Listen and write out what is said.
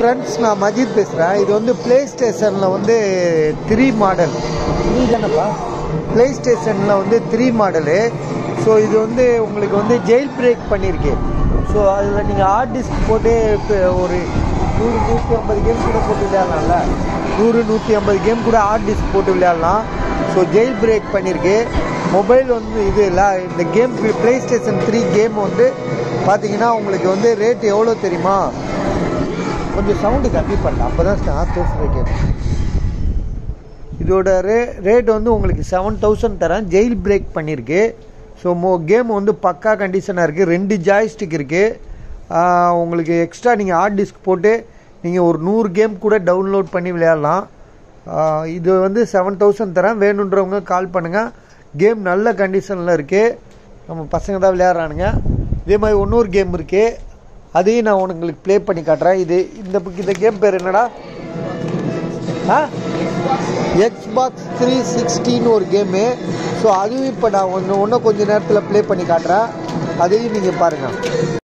friends நான் மஜித் பேசுகிறேன் இது வந்து ப்ளே ஸ்டேஷனில் வந்து த்ரீ மாடல் நீ தானப்பா ப்ளே ஸ்டேஷனில் வந்து த்ரீ மாடலு ஸோ இது வந்து உங்களுக்கு வந்து ஜெயில் பிரேக் பண்ணியிருக்கு ஸோ அதில் நீங்கள் ஹார்ட் டிஸ்க் போட்டு இப்போ ஒரு நூறு நூற்றி ஐம்பது கேம் கூட போட்டு விளையாடலாம்ல நூறு நூற்றி ஐம்பது கேம் கூட ஹார்ட் டிஸ்க் போட்டு விளையாடலாம் ஸோ ஜெயில் பிரேக் பண்ணியிருக்கு மொபைல் வந்து இது இல்லை இந்த game PlayStation three game வந்து பார்த்தீங்கன்னா உங்களுக்கு வந்து ரேட் எவ்வளோ தெரியுமா கொஞ்சம் சவுண்டு கம்மி பண்ணல அப்போ தான் நான் பேசுகிறேன் கேட்கும் இதோட ரே ரேட் வந்து உங்களுக்கு செவன் தௌசண்ட் தரேன் ஜெயில் பிரேக் பண்ணியிருக்கு ஸோ மோ கேம் வந்து பக்கா கண்டிஷனாக இருக்குது ரெண்டு ஜாய்ஸ்டிக் இருக்குது உங்களுக்கு எக்ஸ்ட்ரா நீங்கள் ஹார்ட் டிஸ்க் போட்டு நீங்கள் ஒரு நூறு கேம் கூட டவுன்லோட் பண்ணி விளையாடலாம் ஆஹ் இது வந்து செவன் தௌசண்ட் தரேன் வேணுன்றவங்க கால் பண்ணுங்கள் கேம் நல்ல கண்டிஷனில் இருக்குது நம்ம பசங்க தான் விளையாடுறானுங்க இதே மாதிரி இன்னொரு கேம் இருக்குது அதையும் நான் உங்களுக்கு ப்ளே பண்ணி காட்டுறேன் இது இந்த இந்த கேம் பேர் என்னடா ஆ எக்ஸ்பாக்ஸ் த்ரீ சிக்ஸ்டின்னு ஒரு கேமு ஸோ அதுவும் இப்போ நான் ஒன்று இன்னும் கொஞ்சம் நேரத்தில் ப்ளே பண்ணி காட்டுறேன் அதையும் நீங்கள் பாருங்கள்